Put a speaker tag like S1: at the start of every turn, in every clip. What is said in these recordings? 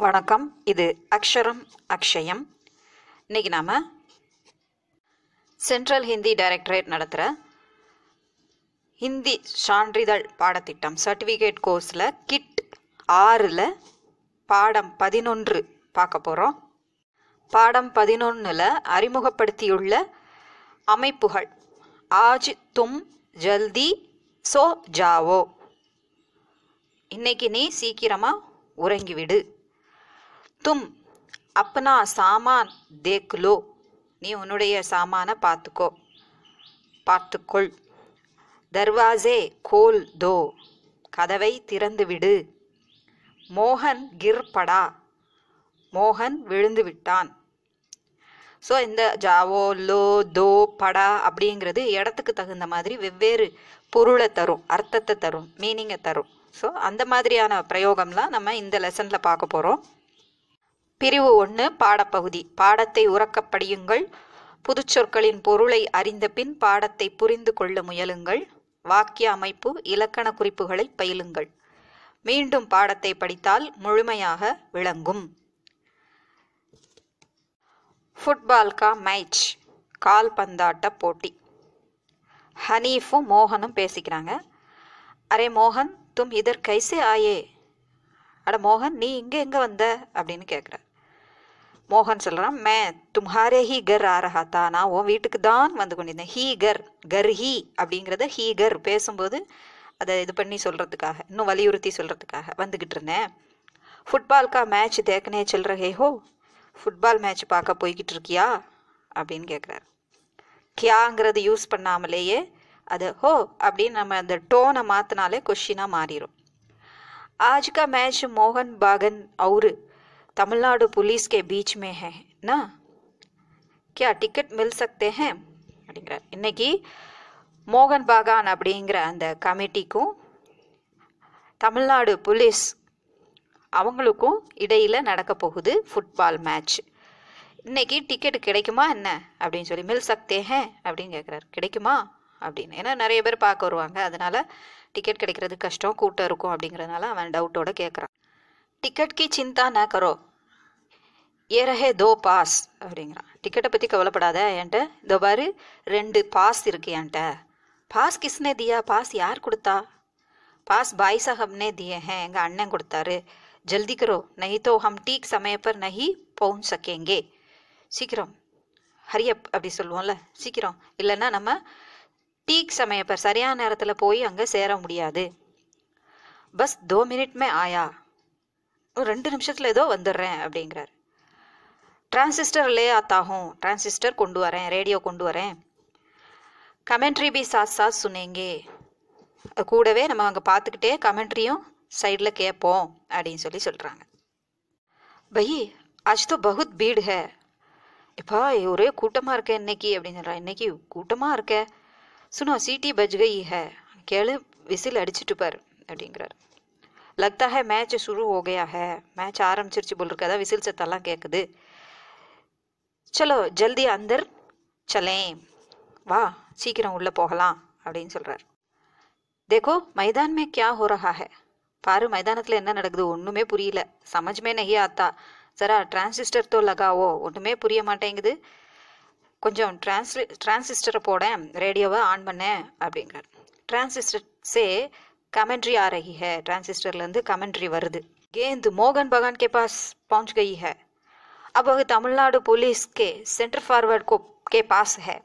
S1: வணக்கம் இது அக்ஷரம் அக்ஷயம் இன்னைக்கு நாம் சென்ட்ரல் ஹிந்தி டைரக்டரேட் நடத்துகிற ஹிந்தி சான்றிதழ் பாடத்திட்டம் சர்டிஃபிகேட் கோர்ஸில் கிட் ஆறில் பாடம் பதினொன்று பார்க்க போகிறோம் பாடம் பதினொன்றில் அறிமுகப்படுத்தியுள்ள அமைப்புகள் ஆஜ் தும் ஜல்தி சோ ஜாவோ இன்னைக்கு நீ சீக்கிரமா உறங்கிவிடு தும் அப்னா சாமான் தேக் லோ நீ உன்னுடைய சாமானை பார்த்துக்கோ பார்த்துக்கொள் தர்வாசே கோல் தோ கதவை திறந்து விடு மோகன் கிர் படா மோகன் விழுந்து விட்டான் ஸோ இந்த ஜாவோ லோ தோ படா அப்படிங்கிறது இடத்துக்கு தகுந்த மாதிரி வெவ்வேறு பொருளை தரும் அர்த்தத்தை தரும் மீனிங்கை தரும் ஸோ அந்த மாதிரியான பிரயோகம்லாம் நம்ம இந்த லெசனில் பார்க்க போகிறோம் பிரிவு ஒன்று பாடப்பகுதி பாடத்தை உறக்கப் படியுங்கள் புதுச்சொற்களின் பொருளை அறிந்த பின் பாடத்தை புரிந்து கொள்ள முயலுங்கள் வாக்கிய அமைப்பு இலக்கண குறிப்புகளை பயிலுங்கள் மீண்டும் பாடத்தை படித்தால் முழுமையாக விளங்கும் ஃபுட்பால் கா மேட்ச் கால்பந்தாட்ட போட்டி ஹனீஃபும் மோகனும் பேசிக்கிறாங்க அரே மோகன் தும் இதர் கைசே ஆயே அட மோகன் நீ இங்கே எங்கே வந்த அப்படின்னு கேட்குறார் மோகன் சொல்கிறான் மே தும்ஹாரே ஹீ கர் ஆ ரஹா தா நான் உன் வீட்டுக்கு தான் வந்து கொண்டிருந்தேன் ஹீ கர் கர் ஹீ அப்படிங்கிறத ஹீ கர் பேசும்போது அதை இது பண்ணி சொல்கிறதுக்காக இன்னும் வலியுறுத்தி சொல்கிறதுக்காக வந்துக்கிட்டு இருந்தேன் ஃபுட்பால் கா மேட்ச் தேக்கனே செல் ரஹே ஹோ ஃபுட்பால் மேட்ச் பார்க்க போய்கிட்டு இருக்கியா அப்படின்னு கேட்குறாரு கியாங்கிறது யூஸ் பண்ணாமலேயே அது ஹோ அப்படின்னு நம்ம அந்த டோனை மாற்றினாலே கொஷினாக மாறிடும் आज का मैच मोहन बागन और तमिलनाडु पुलिस के बीच में है ना क्या टिकट मिल सकते हैं அப்படிங்கிறார் இன்னைக்கு மோகன் பாகான் அப்படிங்கிற அந்த கமிட்டிக்கும் தமிழ்நாடு போலீஸ் அவங்களுக்கும் இடையில் நடக்க போகுது ஃபுட்பால் மேட்ச் இன்னைக்கு டிக்கெட் கிடைக்குமா என்ன அப்படின்னு சொல்லி மில் சக்தே ஹே அப்படின்னு கேட்குறாரு கிடைக்குமா அப்படின்னு ஏன்னா நிறைய பேர் பார்க்க வருவாங்க அதனால டிக்கெட் கிடைக்கிறது கஷ்டம் கூட்டம் இருக்கும் அப்படிங்கிறதுனால அவன் டவுட்டோட கேட்குறான் டிக்கெட் கி சிந்தா ந கரோ ஏ ரஹே தோ பாஸ் அப்படிங்கிறான் டிக்கெட்டை பற்றி கவலைப்படாத என்கிட்ட இதோ பாரு ரெண்டு பாஸ் இருக்கு என்கிட்ட பாஸ் கிஸ்னே தியா பாஸ் யார் கொடுத்தா பாஸ் பாய் சாஹப்னே தியே ஹே எங்கள் அண்ணன் கொடுத்தாரு ஜல்தி கரோ நஹி தோ ஹம் டீக் சமய பர் நஹி பவுன் சக்கேங்கே சீக்கிரம் ஹரியப் அப்படி சொல்லுவோம்ல சீக்கிரம் இல்லைன்னா நம்ம டீக் சமய பர் சரியான நேரத்தில் போய் அங்கே சேர முடியாது பஸ் தோ மினிட் மே ஆயா ஒரு ரெண்டு நிமிஷத்தில் ஏதோ வந்துடுறேன் அப்படிங்கிறார் டிரான்சிஸ்டர் லே ஆத்தாகும் டிரான்சிஸ்டர் கொண்டு வரேன் ரேடியோ கொண்டு வரேன் கமெண்ட்ரி பி சாத் சாத் சுனேங்கே கூடவே நம்ம அங்கே பார்த்துக்கிட்டே கமெண்ட்ரியும் சைடில் கேட்போம் அப்படின்னு சொல்லி சொல்கிறாங்க பை ஆஜ் தோ பகுத் பீடு ஹே இப்போ ஒரே கூட்டமாக இருக்க இன்னைக்கு அப்படின்னு சொல்கிறான் இன்னைக்கு கூட்டமாக இருக்க சுனோ சீட்டி பஜ் கை ஹே கேளு விசில் அடிச்சுட்டு பாரு அப்படிங்கிறார் லக்தா ஹே மேட்ச் சுரு ஹோ கயா ஹே மேட்ச் ஆரம்பிச்சிருச்சு போல் இருக்கு அதான் விசில் சத்தெல்லாம் கேட்குது சலோ ஜல்தி அந்தர் சலேம் வா சீக்கிரம் உள்ளே போகலாம் அப்படின்னு சொல்கிறார் தேக்கோ மைதான் மே கியா ஹோ ரஹா ஹே பாரு மைதானத்தில் என்ன நடக்குது ஒன்றுமே புரியல சமஜ்மே நஹி ஆத்தா சரா டிரான்சிஸ்டர் தோ லகாவோ ஒன்றுமே புரிய மாட்டேங்குது கொஞ்சம் டிரான்ஸ்லி டிரான்சிஸ்டரை போடேன் ரேடியோவை ஆன் பண்ணேன் அப்படிங்கிறார் டிரான்சிஸ்டர் சே கமெண்ட்ரி ஆ ரஹி है டிரான்சிஸ்டர்லேருந்து கமெண்ட்ரி வருது गेंद मोहन बगान के पास पहुंच गई है अब वह तमिलनाडु पुलिस के सेंटर फॉरवर्ड को के पास है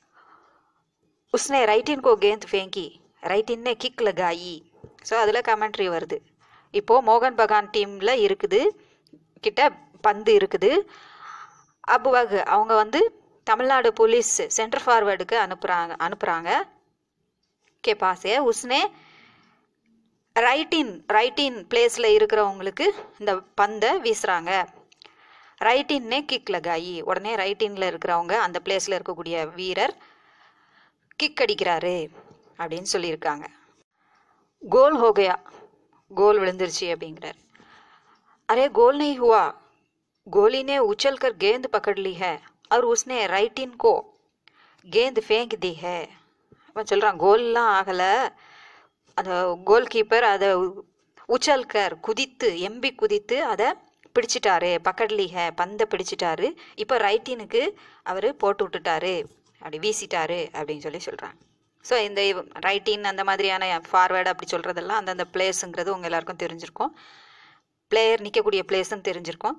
S1: उसने राइट इन को गेंद फेंकी राइट इन ने किक लगाई ஸோ அதில் கமெண்ட்ரி வருது இப்போது மோகன் பகான் டீமில் இருக்குது கிட்ட பந்து இருக்குது அப்புவாக அவங்க வந்து தமிழ்நாடு போலீஸ் சென்டர் ஃபார்வேர்டுக்கு அனுப்புகிறாங்க அனுப்புகிறாங்க கே பாசே உஸ்னே ரைட்டின் ரைட்டின் பிளேஸில் இருக்கிறவங்களுக்கு இந்த பந்தை வீசுகிறாங்க ரைட்டின்னே கிக் லகாயி உடனே ரைட்டின்ல இருக்கிறவங்க அந்த பிளேஸில் இருக்கக்கூடிய வீரர் கிக் அடிக்கிறாரு அப்படின்னு சொல்லியிருக்காங்க கோல் ஹோகயா கோல் விழுந்துருச்சு அப்படிங்கிறார் அரே கோல் नहीं हुआ गोली ने उछल कर गेंद पकड़ ली है और उसने राइट इन को गेंद फेंक दी है அவன் சொல்கிறான் கோல்லாம் ஆகலை அந்த கோல் கீப்பர் அதை உச்சல்கர் குதித்து எம்பி குதித்து அதை பிடிச்சிட்டாரு பக்கட்லி ஹே பந்தை பிடிச்சிட்டாரு இப்போ ரைட்டினுக்கு அவர் போட்டு விட்டுட்டாரு அப்படி வீசிட்டாரு அப்படின்னு சொல்லி சொல்கிறாங்க ஸோ இந்த ரைட்டின் அந்த மாதிரியான ஃபார்வேர்டு அப்படி சொல்கிறதெல்லாம் அந்தந்த பிளேஸுங்கிறது உங்கள் எல்லாருக்கும் தெரிஞ்சிருக்கும் பிளேயர் நிற்கக்கூடிய பிளேஸும் தெரிஞ்சிருக்கும்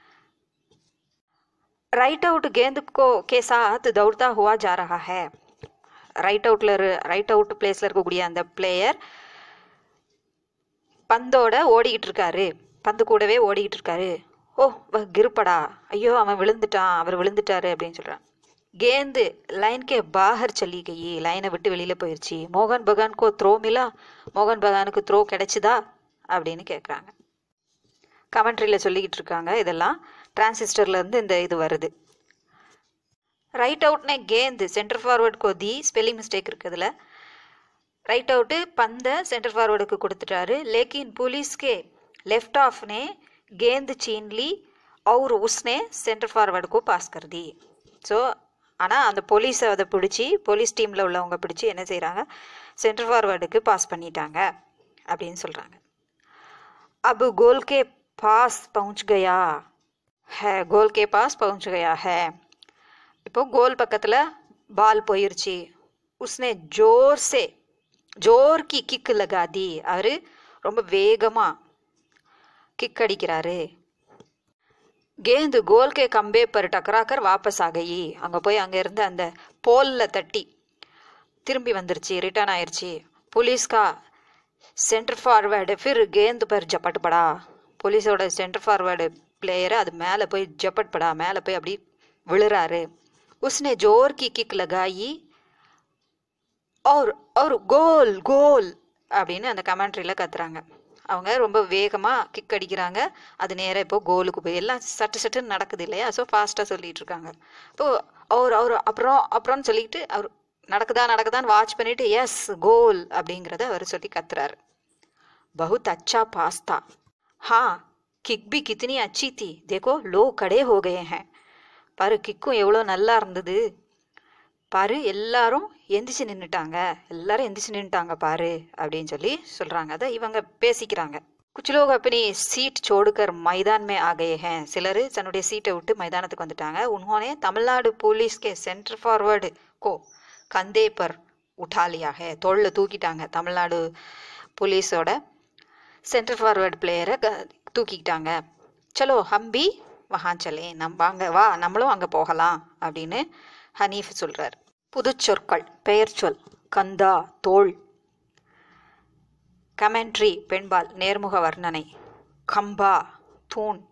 S1: राइट आउट गेंद को के साथ दौड़ता हुआ जा रहा है ரைட் அவுட்ல ரைட் அவுட் பிளேஸ்ல இருக்கக்கூடிய அந்த பிளேயர் பந்தோட ஓடிக்கிட்டு இருக்காரு பந்து கூடவே ஓடிக்கிட்டு இருக்காரு ஓ வ கிருப்படா ஐயோ அவன் விழுந்துட்டான் அவர் விழுந்துட்டாரு அப்படின்னு சொல்றான் கேந்து லைன் கே பாகர் சல்லி கை லைனை விட்டு வெளியில போயிருச்சு மோகன் பகான்கோ த்ரோ மிலா மோகன் பகானுக்கு த்ரோ கிடைச்சுதா அப்படின்னு கேட்குறாங்க கமெண்ட்ரியில் சொல்லிக்கிட்டு இருக்காங்க இதெல்லாம் டிரான்சிஸ்டர்ல இருந்து இந்த இது வருது ரைட் அவுட்னே கேந்து சென்டர் ஃபார்வர்ட் கோதி ஸ்பெல்லிங் மிஸ்டேக் இருக்குதுல ரைட் அவுட்டு பந்தை சென்டர் ஃபார்வர்டுக்கு கொடுத்துட்டாரு லேக்கின் पुलिसके लेफ्ट ऑफ ने गेंद छीन ली और उसने சென்டர் ஃபார்வர்டுக்கு பாஸ் कर दी ஸோ ஆனால் அந்த போலீஸை அதை பிடிச்சி போலீஸ் டீமில் உள்ளவங்க பிடிச்சி என்ன செய்கிறாங்க சென்டர் ஃபார்வர்டுக்கு பாஸ் பண்ணிட்டாங்க அப்படின்னு சொல்கிறாங்க अब गोल के पास पहुंच गया है गोल के पास पहुंच गया है இப்போ கோல் பக்கத்தில் பால் போயிருச்சு உஸ்னே ஜோர் சே ஜோர் கி கிக் லகாதி அவர் ரொம்ப வேகமாக கிக் அடிக்கிறாரு கேந்து கோல் கே கம்பே பர் டக்கராக்கர் வாபஸ் ஆகி அங்கே போய் அங்கே இருந்து அந்த போலில் தட்டி திரும்பி வந்துருச்சு ரிட்டர்ன் ஆயிருச்சு புலிஸ்கா சென்டர் ஃபார்வேர்டு ஃபிர் கேந்து பர் ஜப்பட் படா போலீஸோட சென்டர் ஃபார்வேர்டு பிளேயரை அது மேலே போய் ஜப்பட் படா மேலே போய் அப்படி விழுறாரு உஸ்னே ஜோர் கி கிக் லகாயி और और கோல் கோல் அப்படின்னு அந்த கமெண்ட்ரியில் கத்துறாங்க அவங்க ரொம்ப வேகமாக கிக் அடிக்கிறாங்க அது நேராக இப்போ கோலுக்கு போய் எல்லாம் சட்டு சட்டுன்னு நடக்குது இல்லையா ஸோ ஃபாஸ்ட்டாக சொல்லிட்டு இருக்காங்க இப்போ அவர் அவர் அப்புறம் அப்புறம்னு சொல்லிட்டு அவர் நடக்குதா நடக்குதான்னு வாட்ச் பண்ணிட்டு எஸ் கோல் அப்படிங்கிறத அவர் சொல்லி கத்துறாரு बहुत अच्छा पास था हाँ किक भी कितनी अच्छी थी देखो लोग खड़े हो गए हैं பாரு கிக்கும் எவ்வளோ நல்லா இருந்தது பாரு எல்லாரும் எந்திரிச்சு நின்றுட்டாங்க எல்லாரும் எந்திரிச்சு நின்றுட்டாங்க பாரு அப்படின்னு சொல்லி சொல்றாங்க அதை இவங்க பேசிக்கிறாங்க குச் லோக் அப்பனி சீட் சோடுக்கர் மைதான் மே ஆ கயே ஹேன் சிலர் தன்னுடைய சீட்டை விட்டு மைதானத்துக்கு வந்துட்டாங்க உன்ஹோனே தமிழ்நாடு போலீஸ் கே சென்டர் ஃபார்வர்டு கோ கந்தே பர் உठा लिया है தோளில் தூக்கிட்டாங்க தமிழ்நாடு போலீஸோட சென்டர் ஃபார்வர்டு பிளேயரை தூக்கிக்கிட்டாங்க சலோ ஹம்பி வஹான் சலே நம் வாங்க வா நம்மளும் அங்கே போகலாம் அப்படின்னு ஹனீஃப் சொல்றார் புதுச்சொற்கள் பெயர் சொல் கந்தா தோள் கமெண்ட்ரி பெண்பால் நேர்முக வர்ணனை கம்பா தூண்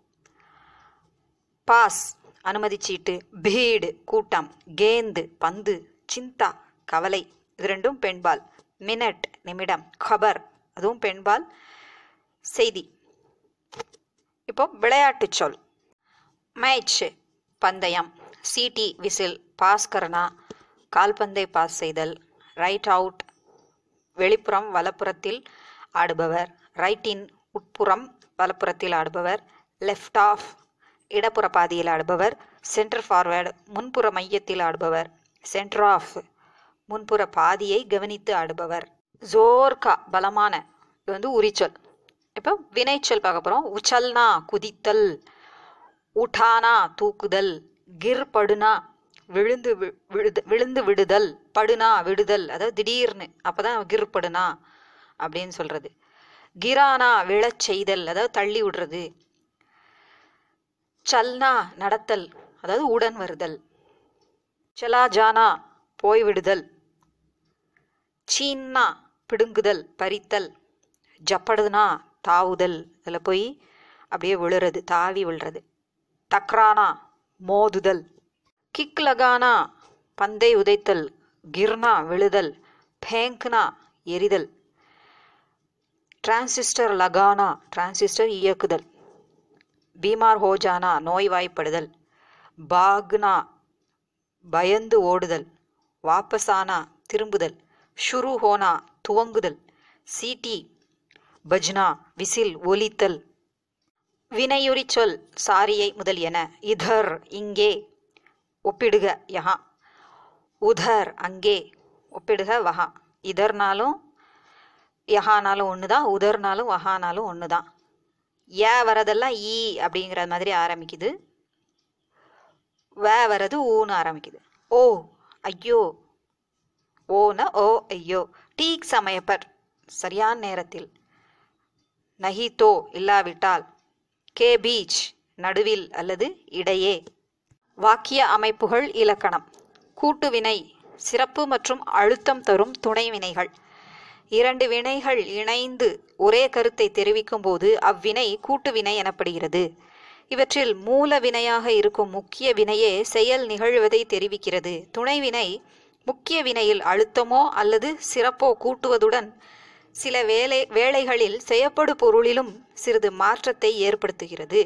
S1: பாஸ் அனுமதி சீட்டு பீடு கூட்டம் கேந்து பந்து சிந்தா கவலை இது ரெண்டும் பெண்பால் மினட் நிமிடம் கபர் அதுவும் பெண்பால் செய்தி இப்போ விளையாட்டுச் சொல் மேட்ச் பந்தயம் சிடி விசில் பாஸ் கர்னா கால்பந்தை பாஸ் செய்தல் ரைட் அவுட் வெளிப்புறம் வலப்புறத்தில் ஆடுபவர் ரைட் இன் உட்புறம் வலப்புறத்தில் ஆடுபவர் லெஃப்ட் ஆஃப் இடப்புற பாதியில் ஆடுபவர் சென்டர் ஃபார்வேர்டு முன்புற மையத்தில் ஆடுபவர் சென்டர் ஆஃப் முன்புற பாதியை கவனித்து ஆடுபவர் ஜோர்கா பலமான இது வந்து உரிச்சொல் இப்போ வினைச்சொல் பார்க்க போகிறோம் உச்சல்னா குதித்தல் உட்டானா தூக்குதல் கிர் படுனா விழுந்து வி- விழுது விழுந்து விடுதல் படுனா விடுதல் அதாவது திடீர்னு அப்பதான் கிர் படுனா அப்படின்னு சொல்றது கிரானா விழச் செய்தல் அதாவது தள்ளி விடுறது சல்னா நடத்தல் அதாவது உடன் வருதல் சலா ஜானா போய்விடுதல் சீன்னா பிடுங்குதல் பறித்தல் ஜப்படுதுனா தாவுதல் அதில் போய் அப்படியே விழுறது தாவி விழுறது டக்ரானா மோதுதல் கிக் லகானா பந்தை உதைத்தல் கிர்னா விழுதல் பேங்க்னா எரிதல் டிரான்சிஸ்டர் லகானா டிரான்சிஸ்டர் இயக்குதல் பீமார் ஹோஜானா நோய்வாய்ப்படுதல் பாக்னா பயந்து ஓடுதல் வாபஸானா திரும்புதல் ஷுரு ஹோனா துவங்குதல் சீட்டி பஜ்னா விசில் ஒலித்தல் வினையுறி சொல் சாரியை முதலியன இதர் இங்கே ஒப்பிடுக யஹா உதர் அங்கே ஒப்பிடுக வஹா இதர்னாலும் யஹானாலும் ஒன்று தான் உதர்னாலும் வஹானாலும் ஒன்று தான் ஏ வரதெல்லாம் ஈ அப்படிங்கிற மாதிரி ஆரம்பிக்குது வே வரது ஊன்னு ஆரம்பிக்குது ஓ ஐயோ ஓன ஓ ஐயோ டீக் சமயப்பர் சரியான நேரத்தில் நஹி தோ இல்லாவிட்டால் கே பீச் நடுவில் அல்லது இடையே வாக்கிய அமைப்புகள் இலக்கணம் கூட்டுவினை சிறப்பு மற்றும் அழுத்தம் தரும் துணை வினைகள் இரண்டு வினைகள் இணைந்து ஒரே கருத்தை தெரிவிக்கும் போது அவ்வினை கூட்டுவினை எனப்படுகிறது இவற்றில் மூல வினையாக இருக்கும் முக்கிய வினையே செயல் நிகழ்வதை தெரிவிக்கிறது துணைவினை முக்கிய வினையில் அழுத்தமோ அல்லது சிறப்போ கூட்டுவதுடன் சில வேலை வேளைகளில் செய்யப்படு பொருளிலும் சிறிது மாற்றத்தை ஏற்படுத்துகிறது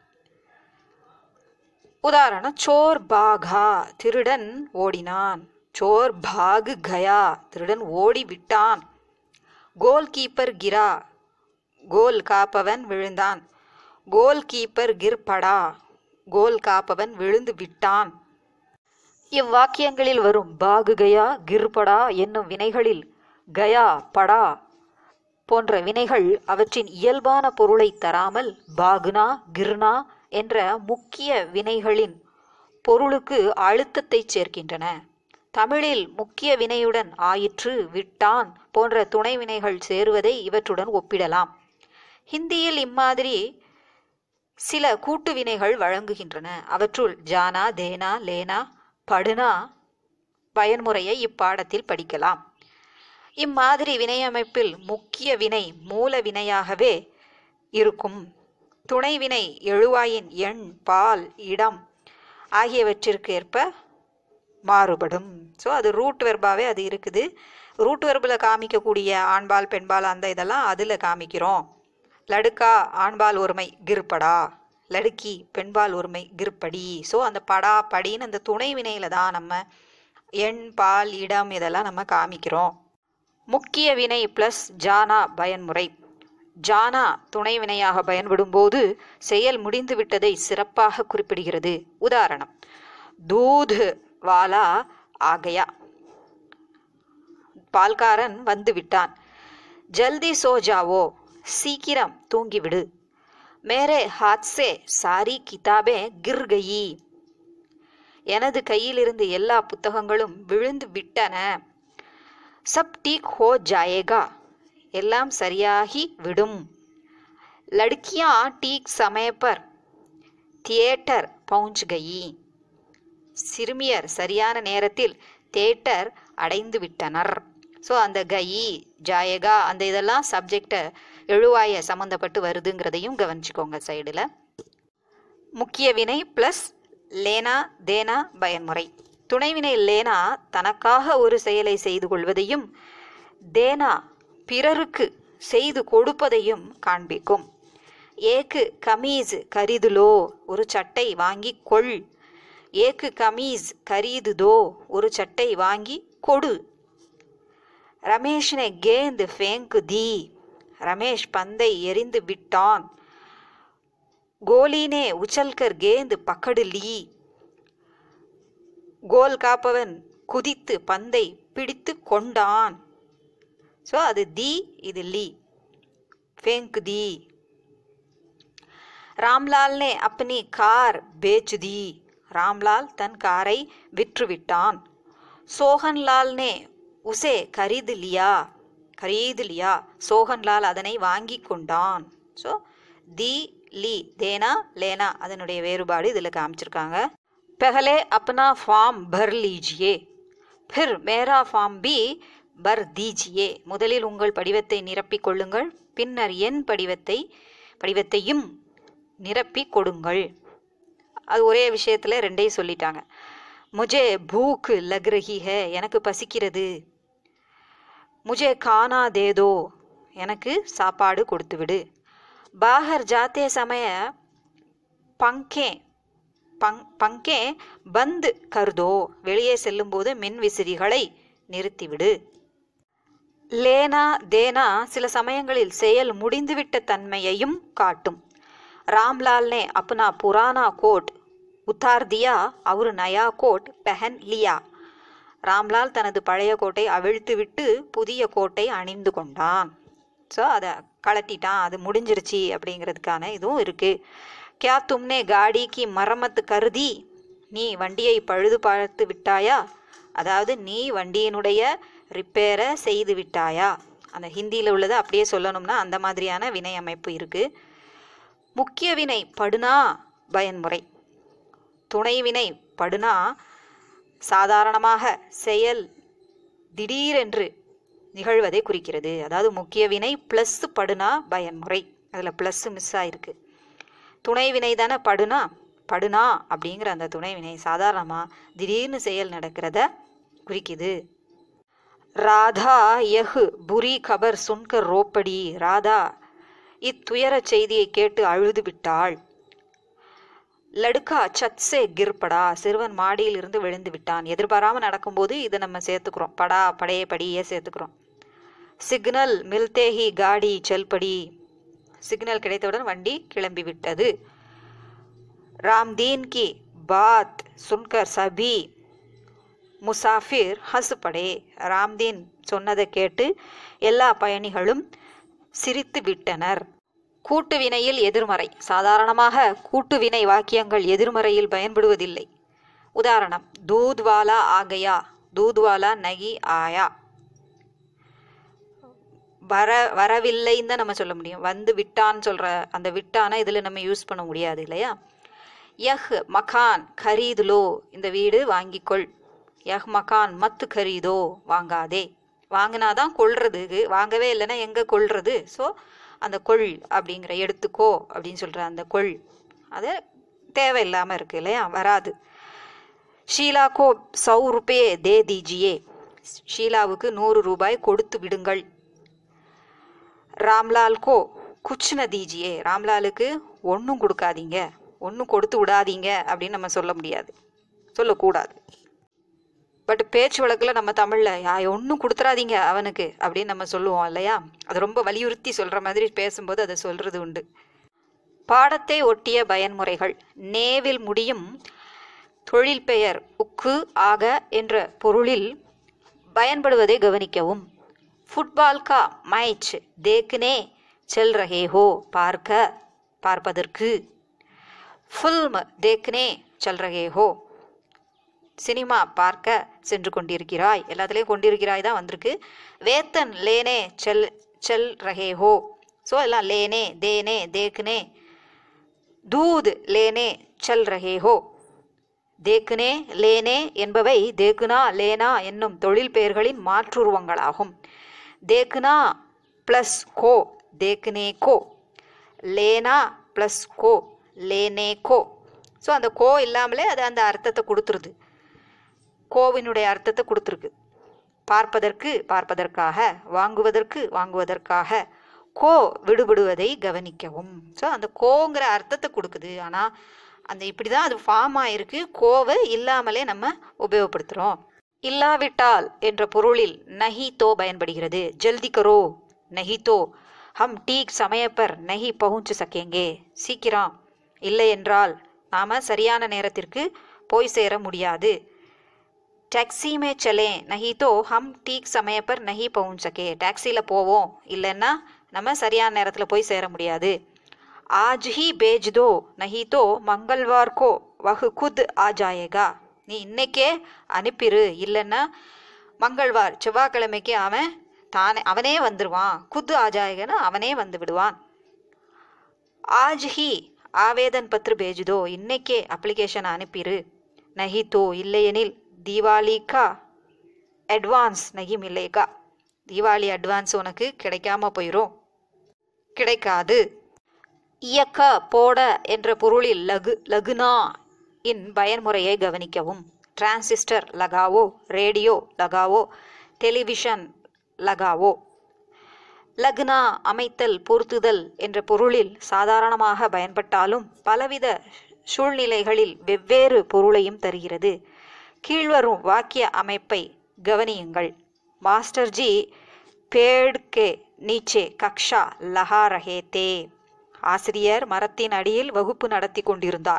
S1: உதாரணம் சோர் பாகா திருடன் ஓடினான் சோர் பாகு கயா திருடன் ஓடி விட்டான் கோல் கீப்பர் கிரா கோல் காப்பவன் விழுந்தான் கோல் கீப்பர் கிர்படா கோல் காப்பவன் விழுந்து விட்டான் இவ்வாக்கியங்களில் வரும் பாகு கயா கிர்படா என்னும் வினைகளில் கயா படா போன்ற வினைகள் அவற்றின் இயல்பான பொருளை தராமல் பாகுனா கிர்னா என்ற முக்கிய வினைகளின் பொருளுக்கு அழுத்தத்தை சேர்க்கின்றன தமிழில் முக்கிய வினையுடன் ஆயிற்று விட்டான் போன்ற துணை வினைகள் சேருவதை இவற்றுடன் ஒப்பிடலாம் ஹிந்தியில் இம்மாதிரி சில கூட்டு வினைகள் வழங்குகின்றன அவற்றுள் ஜானா தேனா லேனா படுனா பயன்முறையை இப்பாடத்தில் படிக்கலாம் இம்மாதிரி வினையமைப்பில் முக்கிய வினை மூல வினையாகவே இருக்கும் துணைவினை எழுவாயின் எண் பால் இடம் ஆகியவற்றிற்கு ஏற்ப மாறுபடும் ஸோ அது ரூட் வெர்பாவே அது இருக்குது ரூட் வெர்பில் காமிக்கக்கூடிய ஆண்பால் பெண்பால் அந்த இதெல்லாம் அதில் காமிக்கிறோம் லடுக்கா ஆண்பால் ஒருமை கிருப்படா லடுக்கி பெண்பால் ஒருமை கிருப்படி ஸோ அந்த படா படின்னு அந்த துணை வினையில தான் நம்ம எண் பால் இடம் இதெல்லாம் நம்ம காமிக்கிறோம் முக்கிய வினை ப்ளஸ் ஜானா பயன்முறை ஜானா துணை வினையாக பயன்படும் போது செயல் முடிந்து விட்டதை சிறப்பாக குறிப்பிடுகிறது உதாரணம் தூத் வாலா ஆகையா பால்காரன் வந்து விட்டான் ஜல்தி சோ ஜாவோ சீக்கிரம் தூங்கிவிடு மேரே ஹாத் சே சாரி கிதாபே கிர் கயி எனது கையிலிருந்து எல்லா புத்தகங்களும் விழுந்து விட்டன சப் டீக் ஹோ ஜாயேகா எல்லாம் சரியாகி விடும் லடுக்கியா டீக் சமய பர் தியேட்டர் பவுஞ்ச் கயி சிறுமியர் சரியான நேரத்தில் தேட்டர் அடைந்து விட்டனர் ஸோ அந்த கயி ஜாயகா அந்த இதெல்லாம் சப்ஜெக்டை எழுவாய சம்மந்தப்பட்டு வருதுங்கிறதையும் கவனிச்சுக்கோங்க சைடில் முக்கிய வினை ப்ளஸ் லேனா தேனா பயன்முறை துணைவினை லேனா தனக்காக ஒரு செயலை செய்து கொள்வதையும் தேனா பிறருக்கு செய்து கொடுப்பதையும் காண்பிக்கும் ஏக்கு கமீஸ் கரிதுலோ ஒரு சட்டை வாங்கி கொள் ஏக்கு கமீஸ் கரீதுதோ ஒரு சட்டை வாங்கி கொடு ரமேஷ் நே கேந்த் ஃபேங்கு தி ரமேஷ் பந்தை எரிந்து விட்டான் கோலினே உச்சல்கர் கேந்து பக்கடு லீ கோல் காப்பவன் குதித்து பந்தை பிடித்து கொண்டான் ஸோ அது தி இது லீ ஃபேங்க் தி ராம்லால் நே அப்பனி கார் பேச் தி ராம்லால் தன் காரை விற்றுவிட்டான் சோகன்லால் நே உசே கரீது லியா கரீது லியா சோகன்லால் அதனை வாங்கி கொண்டான் ஸோ தி லி தேனா லேனா அதனுடைய வேறுபாடு இதில் காமிச்சிருக்காங்க பெஹலே அப்னா ஃபார்ம் பர் லீஜியே பிர் மேரா ஃபார்ம் பி பர் தீஜியே முதலில் உங்கள் படிவத்தை நிரப்பிக் கொள்ளுங்கள் பின்னர் என் படிவத்தை படிவத்தையும் நிரப்பி கொடுங்கள் அது ஒரே விஷயத்தில் ரெண்டையும் சொல்லிட்டாங்க முஜே பூக் லக் ரஹி ஹே எனக்கு பசிக்கிறது முஜே கானா தேதோ எனக்கு சாப்பாடு கொடுத்து விடு பாகர் ஜாத்தே சமய பங்கே பங் பங்கே பந்து கருதோ வெளியே செல்லும்போது மின் விசிறிகளை நிறுத்திவிடு லேனா தேனா சில சமயங்களில் செயல் முடிந்துவிட்ட தன்மையையும் காட்டும் ராம்லால் ने अपना पुराना कोट उतार दिया और नया कोट पहन लिया ராம்லால் தனது பழைய கோட்டை அவிழ்த்துவிட்டு புதிய கோட்டை அணிந்து கொண்டான் ஸோ அதை கலட்டிட்டான் அது முடிஞ்சிருச்சு அப்படிங்கிறதுக்கான இதுவும் இருக்குது கியா தும்னே காடிக்கு மரமத்து கருதி நீ வண்டியை பழுது பார்த்து விட்டாயா அதாவது நீ வண்டியினுடைய ரிப்பேரை செய்து விட்டாயா அந்த ஹிந்தியில் உள்ளதை அப்படியே சொல்லணும்னா அந்த மாதிரியான வினை அமைப்பு இருக்குது முக்கிய வினை படுனா பயன்முறை துணை வினை படுனா சாதாரணமாக செயல் திடீரென்று நிகழ்வதை குறிக்கிறது அதாவது முக்கிய வினை ப்ளஸ் படுனா பயன்முறை அதில் ப்ளஸ் மிஸ் ஆயிருக்கு துணை வினை தானே படுனா படுனா அப்படிங்கிற அந்த துணை வினை சாதாரணமாக திடீர்னு செயல் நடக்கிறத குறிக்குது ராதா யஹ் புரி கபர் சுன்கர் ரோப்படி ராதா இத்துயர செய்தியை கேட்டு அழுது விட்டாள் லடுக்கா சத்சே கிர்படா சிறுவன் மாடியில் இருந்து விழுந்து விட்டான் எதிர்பாராம நடக்கும்போது இதை நம்ம சேர்த்துக்கிறோம் படா படைய படியே சேர்த்துக்கிறோம் சிக்னல் மில்தேஹி காடி செல்படி சிக்னல் கிடைத்தவுடன் வண்டி கிளம்பி விட்டது ராம்தீன் கி பாத் சுன்கர் சபி முசாஃபிர் ஹசுபடே ராம்தீன் சொன்னதை கேட்டு எல்லா பயணிகளும் சிரித்து விட்டனர் கூட்டு வினையில் எதிர்மறை சாதாரணமாக கூட்டு வினை வாக்கியங்கள் எதிர்மறையில் பயன்படுவதில்லை உதாரணம் தூத்வாலா ஆகையா தூத்வாலா நகி ஆயா வர வரவில்லைன்னு தான் நம்ம சொல்ல முடியும் வந்து விட்டான்னு சொல்ற அந்த விட்டான இதுல நம்ம யூஸ் பண்ண முடியாது இல்லையா யஹ் மகான் கரீதுலோ இந்த வீடு வாங்கிக்கொள் யஹ் மகான் மத்து கரீதோ வாங்காதே வாங்கினாதான் கொள்றதுக்கு வாங்கவே இல்லைன்னா எங்க கொள்றது ஸோ அந்த கொள் அப்படிங்கிற எடுத்துக்கோ அப்படின்னு சொல்ற அந்த கொள் அது தேவையில்லாம இருக்கு இல்லையா வராது ஷீலா கோ சௌ ருபே தே தீஜியே ஷீலாவுக்கு நூறு ரூபாய் கொடுத்து விடுங்கள் ராம்லால் கோ குச் ந தீஜியே ராம்லாலுக்கு ஒன்றும் கொடுக்காதீங்க ஒன்றும் கொடுத்து விடாதீங்க அப்படின்னு நம்ம சொல்ல முடியாது சொல்லக்கூடாது பட் பேச்சு வழக்கில் நம்ம தமிழில் யா ஒன்றும் கொடுத்துறாதீங்க அவனுக்கு அப்படின்னு நம்ம சொல்லுவோம் இல்லையா அது ரொம்ப வலியுறுத்தி சொல்கிற மாதிரி பேசும்போது அதை சொல்கிறது உண்டு பாடத்தை ஒட்டிய பயன்முறைகள் நேவில் முடியும் தொழில் பெயர் உக்கு ஆக என்ற பொருளில் பயன்படுவதை கவனிக்கவும் ஃபுட்பால் கா மேட்ச் தேக்னே செல் ரஹே ஹோ பார்க்க பார்ப்பதற்கு ஃபில்ம் தேக்னே செல் ரஹே ஹோ சினிமா பார்க்க சென்று கொண்டிருக்கிறாய் எல்லாத்துலேயும் கொண்டிருக்கிறாய் தான் வந்திருக்கு வேத்தன் லேனே செல் செல் ரஹே ஹோ ஸோ எல்லாம் லேனே தேனே தேக்னே தூத் லேனே செல் ரஹே ஹோ தேக்குனே லேனே என்பவை தேக்குனா லேனா என்னும் தொழில் பெயர்களின் மாற்றுருவங்களாகும் தேக்குனா ப்ளஸ் கோ தேக்குனே கோ லேனா ப்ளஸ் கோ லேனே கோ ஸோ அந்த கோ இல்லாமலே அது அந்த அர்த்தத்தை கொடுத்துருது கோவினுடைய அர்த்தத்தை கொடுத்துருக்கு பார்ப்பதற்கு பார்ப்பதற்காக வாங்குவதற்கு வாங்குவதற்காக கோ விடுபடுவதை கவனிக்கவும் ஸோ அந்த கோங்கிற அர்த்தத்தை கொடுக்குது ஆனால் அந்த இப்படி தான் அது ஃபார்ம் ஆயிருக்கு கோவை இல்லாமலே நம்ம உபயோகப்படுத்துகிறோம் இல்லாவிட்டால் என்ற பொருளில் நஹி தோ பயன்படுகிறது ஜல்தி கரோ நஹி தோ ஹம் டீக் சமயப்பர் நஹி பहुंच சக்கேங்கே சீக்கிரம் இல்லை என்றால் நாம சரியான நேரத்திற்கு போய் சேர முடியாது टैक्सी में चलें नहीं तो हम ठीक समय पर नहीं पहुंच सके டாக்ஸியில் போவோம் இல்லைன்னா நம்ம சரியான நேரத்தில் போய் சேர முடியாது ஆஜ் ஹி பேஜ் தோ நஹி தோ மங்கள்வார் கோ வஹு குத் ஆ ஜாயேகா நீ இன்னைக்கே அனுப்பிரு இல்லைன்னா மங்கள்வார் செவ்வாய்க்கிழமைக்கு அவன் தானே அவனே வந்துடுவான் குத் ஆ ஜாயேகன்னா அவனே வந்து விடுவான் ஆஜ் ஹி ஆவேதன் பத்ரு பேஜ் தோ இன்னைக்கே அப்ளிகேஷன் அனுப்பிரு நஹி தோ இல்லையெனில் தீபாவளி கா அட்வான்ஸ் நகி மில்லேகா தீபாவளி அட்வான்ஸ் உனக்கு கிடைக்காம போயிடும் கிடைக்காது இயக்க போட என்ற பொருளில் லகு லகுனா இன் பயன்முறையை கவனிக்கவும் டிரான்சிஸ்டர் லகாவோ ரேடியோ லகாவோ டெலிவிஷன் லகாவோ லக்னா அமைத்தல் பொருத்துதல் என்ற பொருளில் சாதாரணமாக பயன்பட்டாலும் பலவித சூழ்நிலைகளில் வெவ்வேறு பொருளையும் தருகிறது கீழ்வரும் வாக்கிய அமைப்பை கவனியுங்கள் மாஸ்டர் ஜி பேட் கே நீச்சே கக்ஷா லஹா ரஹே தே ஆசிரியர் மரத்தின் அடியில் வகுப்பு நடத்தி கொண்டிருந்தார்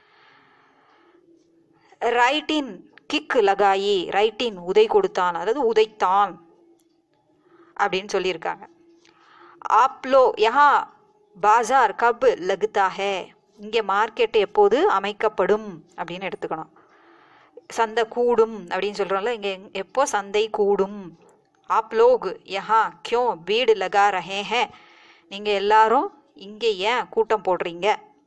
S1: ரைட்டின் கிக் லகாயி ரைட்டின் உதை கொடுத்தான் அதாவது உதைத்தான் அப்படின்னு சொல்லியிருக்காங்க आप लो यहाँ பாசார் கப் லகுதா ஹே இங்கே மார்க்கெட் எப்போது அமைக்கப்படும் அப்படின்னு எடுத்துக்கணும் சந்தை கூடும் அப்படின்னு சொல்கிறோம்ல இங்கே எப்போ சந்தை கூடும் ஆப் லோக் யஹா கியோ பீடு லகா ரஹே ஹே நீங்கள் எல்லாரும் இங்கே ஏன் கூட்டம் போடுறீங்க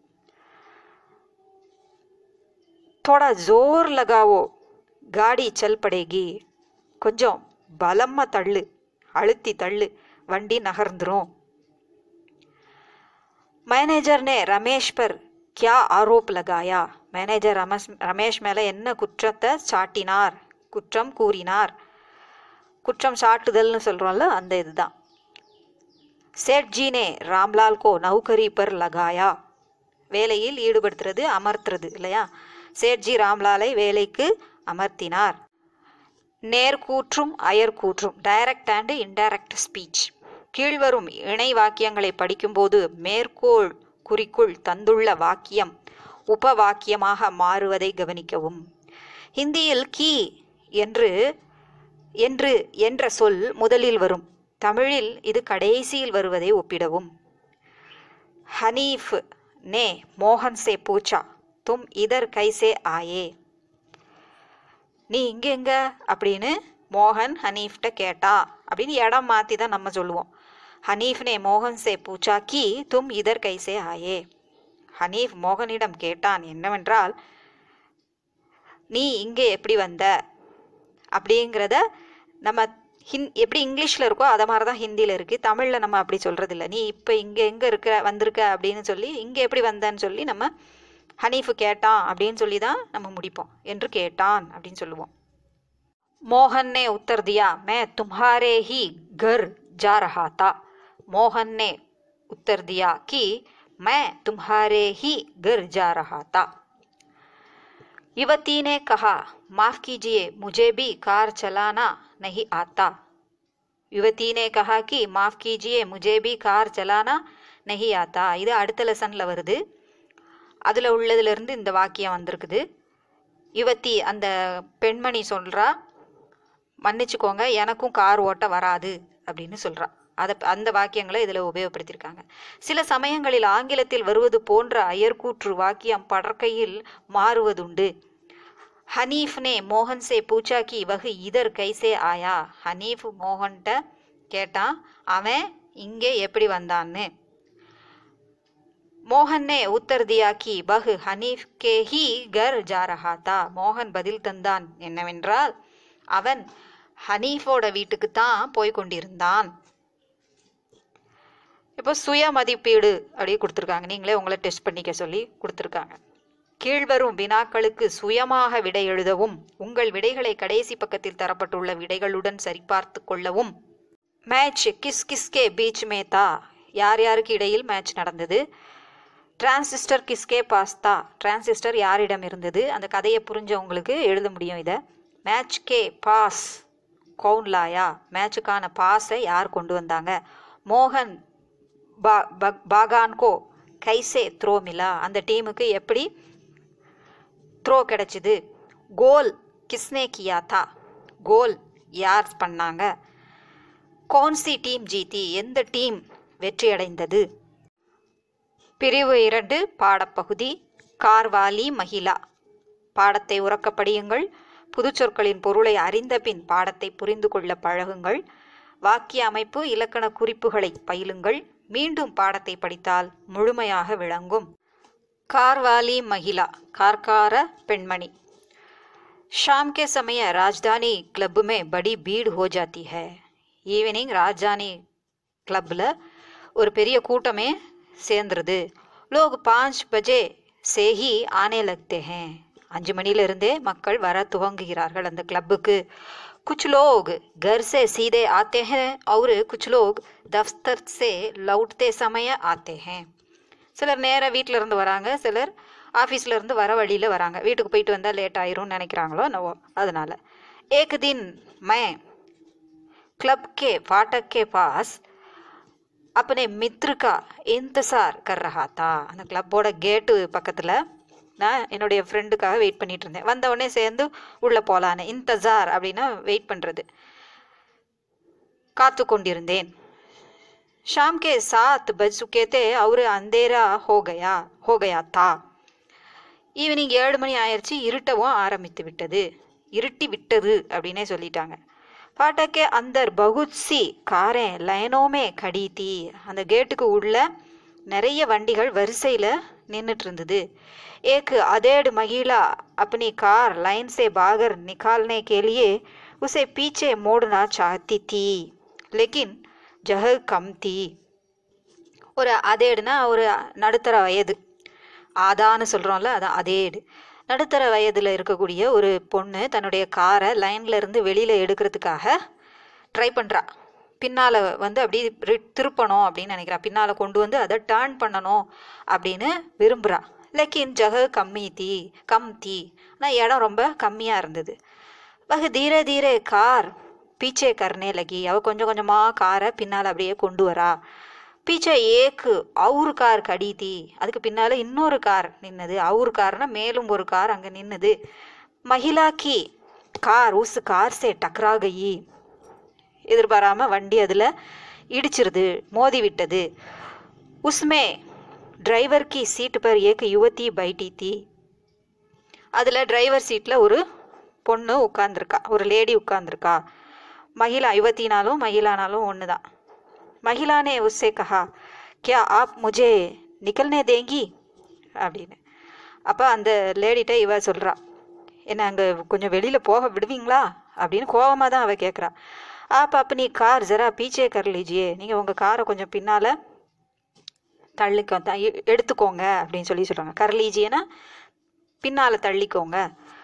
S1: थोड़ा जोर लगाओ गाड़ी चल पड़ेगी கொஞ்சம் பலமாக தள்ளு அழுத்தி தள்ளு வண்டி நகர்ந்துரும் मैनेजर ने रमेश पर क्या आरोप लगाया மேனேஜர் ரமேஷ் ரமேஷ் மேலே என்ன குற்றத்தை சாட்டினார் குற்றம் கூறினார் குற்றம் சாட்டுதல்னு சொல்கிறோம்ல அந்த இதுதான் சேட்ஜி நே ராம்லால் கோ நௌகரி பர் லகாயா வேலையில் ஈடுபடுத்துறது அமர்த்துறது இல்லையா சேட்ஜி ராம்லாலை வேலைக்கு அமர்த்தினார் நேர்கூற்றும் அயர்கூற்றும் டைரக்ட் அண்ட் இன்டைரக்ட் ஸ்பீச் கீழ்வரும் இணை வாக்கியங்களை படிக்கும்போது மேற்கோள் குறிக்குள் தந்துள்ள வாக்கியம் உப வாக்கியமாக மாறுவதை கவனிக்கவும் ஹிந்தியில் கீ என்று என்று என்ற சொல் முதலில் வரும் தமிழில் இது கடைசியில் வருவதை ஒப்பிடவும் ஹனீஃப் நே மோகன் சே பூச்சா தும் இதர் கைசே ஆயே நீ இங்க எங்க அப்படின்னு மோகன் ஹனீஃப்ட கேட்டா அப்படின்னு இடம் மாற்றி தான் நம்ம சொல்லுவோம் ஹனீஃப் நே மோகன் சே பூச்சா கி தும் இதர் கைசே ஆயே ஹனீஃப் மோகனிடம் கேட்டான் என்னவென்றால் நீ இங்கே எப்படி வந்த அப்படிங்கிறத நம்ம ஹிந் எப்படி இங்கிலீஷில் இருக்கோ அதை மாதிரி தான் ஹிந்தியில் இருக்குது தமிழில் நம்ம அப்படி சொல்கிறது இல்லை நீ இப்போ இங்கே எங்கே இருக்க வந்திருக்க அப்படின்னு சொல்லி இங்கே எப்படி வந்தேன்னு சொல்லி நம்ம ஹனீஃபு கேட்டான் அப்படின்னு சொல்லி தான் நம்ம முடிப்போம் என்று கேட்டான் அப்படின்னு சொல்லுவோம் मोहन ने उत्तर दिया मैं तुम्हारे ही घर जा रहा था मोहन ने उत्तर दिया कि मैं तुम्हारे ही घर जा रहा था युवती ने कहा माफ कीजिए मुझे भी कार चलाना नहीं आता युवती ने कहा कि माफ कीजिए मुझे भी कार चलाना नहीं आता இது அடுத்த லெசனில் வருது அதில் உள்ளதுலேருந்து இந்த வாக்கியம் வந்திருக்குது யுவதி அந்த பெண்மணி சொல்கிறா மன்னிச்சுக்கோங்க எனக்கும் கார் ஓட்ட வராது அப்படின்னு சொல்றா அதை அந்த வாக்கியங்களை இதில் உபயோகப்படுத்தியிருக்காங்க சில சமயங்களில் ஆங்கிலத்தில் வருவது போன்ற அயர்கூற்று வாக்கியம் படற்கையில் மாறுவதுண்டு ஹனீஃப் நே மோகன் சே பூச்சா கி வகு இதர் கைசே ஆயா ஹனீஃப் மோகன்கிட்ட கேட்டான் அவன் இங்கே எப்படி வந்தான்னு மோகன் நே உத்தர் தியா கி பகு ஹனீஃப் கே ஹி கர் ஜா ரஹா தா மோகன் பதில் தந்தான் என்னவென்றால் அவன் ஹனீஃபோட வீட்டுக்கு தான் போய் கொண்டிருந்தான் இப்போ சுய மதிப்பீடு அப்படி கொடுத்துருக்காங்க நீங்களே உங்களை டெஸ்ட் பண்ணிக்க சொல்லி கொடுத்துருக்காங்க கீழ்வரும் வினாக்களுக்கு சுயமாக விடை எழுதவும் உங்கள் விடைகளை கடைசி பக்கத்தில் தரப்பட்டுள்ள விடைகளுடன் சரிபார்த்து கொள்ளவும் மேட்ச் கிஸ் கிஸ்கே பீச் மேத்தா யார் யாருக்கு இடையில் மேட்ச் நடந்தது டிரான்சிஸ்டர் கிஸ்கே பாஸ்தா டிரான்சிஸ்டர் யாரிடம் இருந்தது அந்த கதையை புரிஞ்சவங்களுக்கு எழுத முடியும் இதை மேட்ச் கே பாஸ் கவுன் லாயா மேட்சுக்கான பாஸை யார் கொண்டு வந்தாங்க மோகன் பா பாகான்கோ கைசே த்ரோ மிலா அந்த டீமுக்கு எப்படி த்ரோ கிடைச்சிது கோல் கிஸ்னே கியா தா கோல் யார் பண்ணாங்க கோன்சி டீம் ஜீதி எந்த டீம் வெற்றி அடைந்தது பிரிவு இரண்டு பாடப்பகுதி கார்வாலி மகிழா பாடத்தை உறக்க படியுங்கள் புதுச்சொற்களின் பொருளை அறிந்த பின் பாடத்தை புரிந்து கொள்ள பழகுங்கள் வாக்கிய அமைப்பு இலக்கண குறிப்புகளை பயிலுங்கள் மீண்டும் பாடத்தை படித்தால் முழுமையாக விளங்கும் கார்வாலி மகிழா கார்கார பெண்மணி शाम के समय राजधानी क्लब में बड़ी भीड़ हो जाती है ஈவினிங் ராஜானி கிளப்பில் ஒரு பெரிய கூட்டமே சேர்ந்துருது லோக் பாஞ்ச் பஜே சேஹி ஆனே லக்தே ஹேன் அஞ்சு மணிலிருந்தே மக்கள் வர துவங்குகிறார்கள் அந்த கிளப்புக்கு कुछ लोग घर से सीधे आते हैं और कुछ लोग दफ्तर से लौटते समय आते हैं சிலர் நேராக வீட்டில் இருந்து வராங்க சிலர் ஆஃபீஸில் இருந்து வர வழியில் வராங்க வீட்டுக்கு போயிட்டு வந்தால் லேட் ஆயிரும்னு நினைக்கிறாங்களோ நோ அதனால ஏக் தின் மே क्लब के फाटक के पास अपने मित्र का इंतजार कर रहा था அந்த கிளப்போட கேட்டு பக்கத்தில் நான் என்னுடைய ஃப்ரெண்டுக்காக வெயிட் பண்ணிட்டு இருந்தேன் வந்த உடனே சேர்ந்து உள்ளே போகலான்னு இன்தசார் அப்படின்னா வெயிட் பண்ணுறது காத்து கொண்டிருந்தேன் शाम के सात बज चुके थे और अंधेरा हो गया हो गया था ஈவினிங் ஏழு மணி ஆயிடுச்சு இருட்டவும் ஆரம்பித்து விட்டது இருட்டி விட்டது அப்படின்னே சொல்லிட்டாங்க பாட்டக்கே அந்தர் பகுத்சி காரே லைனோமே கடி தீ அந்த கேட்டுக்கு உள்ள நிறைய வண்டிகள் வரிசையில் நின்றுட்டு இருந்தது ஏக்கு அதேடு மகிழா अपनी कार लाइन से बाहर निकालने के लिए उसे पीछे मोड़ना चाहती थी लेकिन जह कम थी ஒரு அதேடுனா ஒரு நடுத்தர வயது ஆதான்னு சொல்கிறோம்ல அதான் அதேடு நடுத்தர வயதில் இருக்கக்கூடிய ஒரு பொண்ணு தன்னுடைய காரை லைன்ல இருந்து வெளியில் எடுக்கிறதுக்காக ட்ரை பண்ணுறா பின்னால் வந்து அப்படி ரி- திருப்பணும் அப்படின்னு நினைக்கிறா பின்னால் கொண்டு வந்து அதை டேர்ன் பண்ணணும் அப்படின்னு விரும்புகிறா லெக்கின் ஜக கம்மி தீ கம் தீ ஆனால் இடம் ரொம்ப கம்மியாக இருந்தது வகு தீரே தீரே கார் பீச்சே கர்னே லகி அவ கொஞ்சம் கொஞ்சமாக காரை பின்னால் அப்படியே கொண்டு வரா பீச்சே ஏக்கு அவுரு கார் கடி தீ அதுக்கு பின்னால் இன்னொரு கார் நின்னது அவுரு கார்னா மேலும் ஒரு கார் அங்கே நின்னது மகிழா கி கார் உஸ் கார் சே டக்ரா கயி எதிர்பாராம வண்டி அதில் இடிச்சிருது மோதி விட்டது உஸ்மே டிரைவர் கி சீட் பர் ஏக் யுவதி பைட்டி தீ அதில் டிரைவர் சீட்டில் ஒரு பொண்ணு உட்காந்துருக்கா ஒரு லேடி உட்காந்துருக்கா மகிழா யுவத்தினாலும் மகிழானாலும் ஒன்று தான் மகிழா ने उससे कहा क्या आप मुझे निकलने देंगी அப்படின்னு அப்போ அந்த லேடிட்ட இவ சொல்கிறா என்ன அங்கே கொஞ்சம் வெளியில் போக விடுவீங்களா அப்படின்னு கோவமாக தான் அவள் கேட்குறா ஆப் அப்பனி கார் ஜரா பீச்சே கர் லீஜியே நீங்கள் உங்கள் காரை கொஞ்சம் பின்னால் தள்ளிக்கோ த எ- எடுத்துக்கோங்க அப்படின்னு சொல்லி சொல்கிறாங்க கர் லீஜியேனா பின்னால் தள்ளிக்கோங்க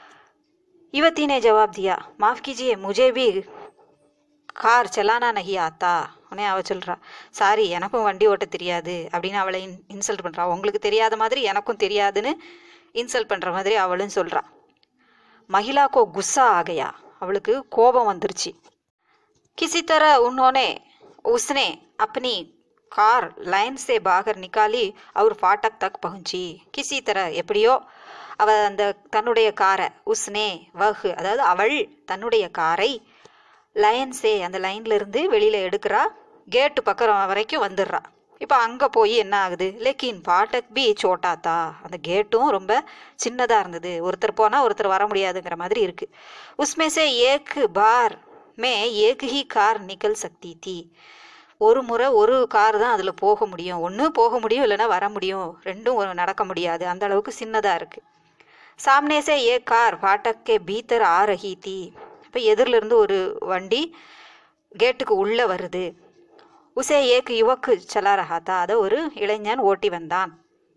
S1: युवती ने जवाब दिया माफ़ कीजिए मुझे भी கார் செலானா நகி ஆத்தா உடனே அவ சொல்றா சாரி எனக்கும் வண்டி ஓட்ட தெரியாது அப்படின்னு அவளை இன் இன்சல்ட் பண்றா உங்களுக்கு தெரியாத மாதிரி எனக்கும் தெரியாதுன்னு இன்சல்ட் பண்ற மாதிரி அவளும் சொல்றா மகிழாக்கோ குஸ்ஸா ஆகையா அவளுக்கு கோபம் வந்துருச்சு किसी तरह उन्होंने उसने अपनी कार लाइन से बाहर निकाली और फाटक तक पहुंची किसी तरह எப்படியோ அவ அந்த தன்னுடைய காரை உஸ்னே வஹ் அதாவது அவள் தன்னுடைய காரை லைன் சே அந்த லைன்ல இருந்து வெளியில எடுக்கிறா கேட்டு பக்கம் வரைக்கும் வந்துடுறா இப்போ அங்கே போய் என்ன ஆகுது லேக்கின் பாட்டக் பி சோட்டாத்தா அந்த கேட்டும் ரொம்ப சின்னதாக இருந்தது ஒருத்தர் போனால் ஒருத்தர் வர முடியாதுங்கிற மாதிரி இருக்கு உஸ்மே சே ஏக் பார் மே ஏக் ஹி கார் நிக்கல் சக்தி தி ஒரு முறை ஒரு கார் தான் அதில் போக முடியும் ஒன்று போக முடியும் இல்லைன்னா வர முடியும் ரெண்டும் ஒரு நடக்க முடியாது அந்த அளவுக்கு சின்னதாக இருக்குது सामने से ये कार फाटक के भीतर आ रही थी இப்போ எதிரில் இருந்து ஒரு வண்டி கேட்டுக்கு உள்ளே வருது உசே ஏக் யுவக்கு சலா ரஹா தா அதை ஒரு இளைஞன் ஓட்டி வந்தான்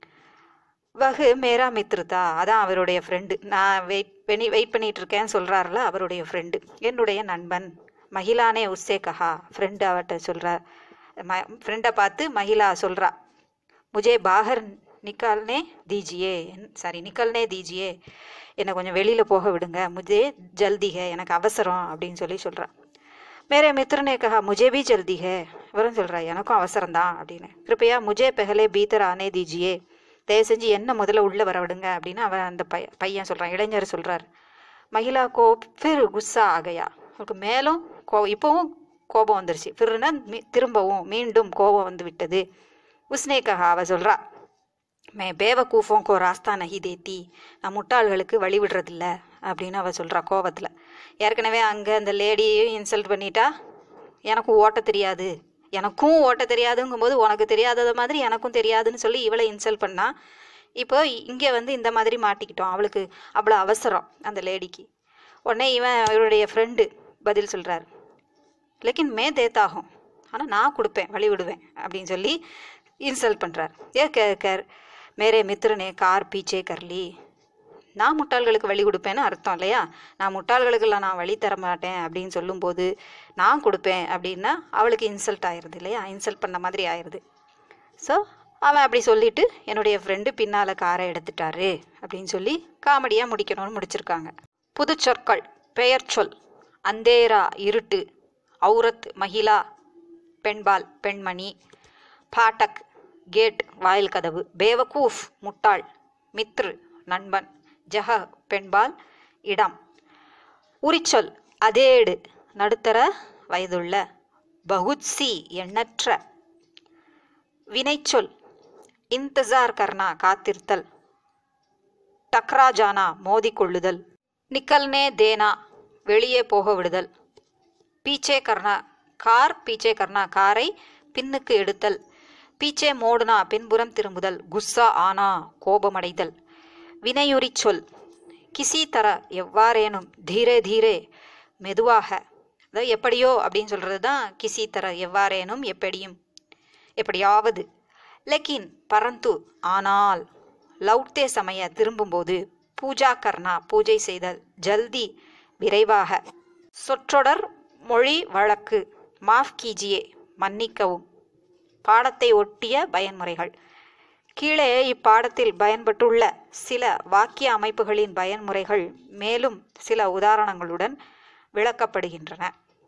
S1: வகு மேரா மித்ருதா அதான் அவருடைய ஃப்ரெண்டு நான் வெயிட் பண்ணி வெயிட் பண்ணிட்டு இருக்கேன்னு சொல்கிறாருல அவருடைய ஃப்ரெண்டு என்னுடைய நண்பன் மகிழானே உஸ்ஸே கஹா ஃப்ரெண்டு அவட்ட சொல்கிறார் ம ஃப்ரெண்டை பார்த்து மகிழா சொல்கிறா முஜே பாகர் நிக்கல்னே தீஜியே சாரி நிக்கல்னே தீஜியே என்னை கொஞ்சம் வெளியில் போக விடுங்க முஜே ஜல்தி ஹே எனக்கு அவசரம் அப்படின்னு சொல்லி சொல்கிறா மேரே மித்ரனே கஹா முஜே பி ஜல்தி ஹே இவரும் சொல்கிறா எனக்கும் அவசரம் தான் அப்படின்னு கிருப்பையா முஜே பெஹலே பீத்தர் ஆனே தீஜியே தயவு செஞ்சு என்ன முதல்ல உள்ளே வர விடுங்க அப்படின்னு அவன் அந்த பைய பையன் சொல்கிறான் இளைஞர் சொல்கிறார் மகிழா கோ ஃபிர் குஸ்ஸா ஆகையா அவருக்கு மேலும் கோ இப்போவும் கோபம் வந்துருச்சு ஃபிர்னா மீ- திரும்பவும் மீண்டும் கோபம் வந்து விட்டது உஸ்னே கஹா அவ சொல்கிறா மே பேவக்கூஃபோம் கோ ராஸ்தா நஹி தேத்தி நான் முட்டாள்களுக்கு வழி விடுறதில்ல அப்படின்னு அவ சொல்கிறா கோவத்தில் ஏற்கனவே அங்கே அந்த லேடியையும் இன்சல்ட் பண்ணிட்டா எனக்கும் ஓட்ட தெரியாது எனக்கும் ஓட்ட தெரியாதுங்கும்போது உனக்கு தெரியாதது மாதிரி எனக்கும் தெரியாதுன்னு சொல்லி இவளை இன்சல்ட் பண்ணா இப்போ இங்கே வந்து இந்த மாதிரி மாட்டிக்கிட்டோம் அவளுக்கு அவ்வளோ அவசரம் அந்த லேடிக்கு உடனே இவன் இவருடைய ஃப்ரெண்டு பதில் சொல்கிறார் லேக்கின் மே தேத்தாகும் ஆனால் நான் கொடுப்பேன் வழி விடுவேன் அப்படின்னு சொல்லி இன்சல்ட் பண்ணுறார் ஏ கே கர் மேரே மித்ரனே கார் பீச்சே கர்லி நான் முட்டாள்களுக்கு வழி கொடுப்பேன்னு அர்த்தம் இல்லையா நான் முட்டாள்களுக்கெல்லாம் நான் வழி தர மாட்டேன் அப்படின்னு சொல்லும்போது நான் கொடுப்பேன் அப்படின்னா அவளுக்கு இன்சல்ட் ஆயிடுது இல்லையா இன்சல்ட் பண்ண மாதிரி ஆயிடுது ஸோ அவன் அப்படி சொல்லிட்டு என்னுடைய ஃப்ரெண்டு பின்னால் காரை எடுத்துட்டாரு அப்படின்னு சொல்லி காமெடியாக முடிக்கணும்னு முடிச்சிருக்காங்க புது சொற்கள் பெயர் சொல் அந்தேரா இருட்டு ஔரத் மகிழா பெண்பால் பெண்மணி பாட்டக் கேட் வாயில் கதவு பேவகூஃப் முட்டாள் மித்ரு நண்பன் ஜஹ பெண்பால் இடம் உரிச்சொல் அதேடு நடுத்தர வயதுள்ள பகுத்சி எண்ணற்ற வினைச்சொல் இந்தசார் கர்னா காத்திருத்தல் டக்ரா ஜானா மோதிக்கொள்ளுதல் நிக்கல்னே தேனா வெளியே போக விடுதல் பீச்சே கர்னா கார் பீச்சே கர்னா காரை பின்னுக்கு எடுத்தல் பீச்சே மோடுனா பின்புறம் திரும்புதல் குஸ்ஸா ஆனா கோபமடைதல் வினையுரி சொல் கிசி தர எவ்வாறேனும் தீரே தீரே மெதுவாக அதாவது எப்படியோ அப்படின்னு சொல்கிறது தான் கிசி தர எவ்வாறேனும் எப்படியும் எப்படியாவது லெக்கின் பரந்து ஆனால் லௌட்டே சமய திரும்பும்போது பூஜா கர்ணா பூஜை செய்தல் ஜல்தி விரைவாக சொற்றொடர் மொழி வழக்கு மாஃப் கீஜியே மன்னிக்கவும் பாடத்தை ஒட்டிய பயன்முறைகள் கீழே இப்பாடத்தில் பயன்பட்டுள்ள சில வாக்கிய அமைப்புகளின் பயன்முறைகள் மேலும் சில உதாரணங்களுடன் விளக்கப்படுகின்றன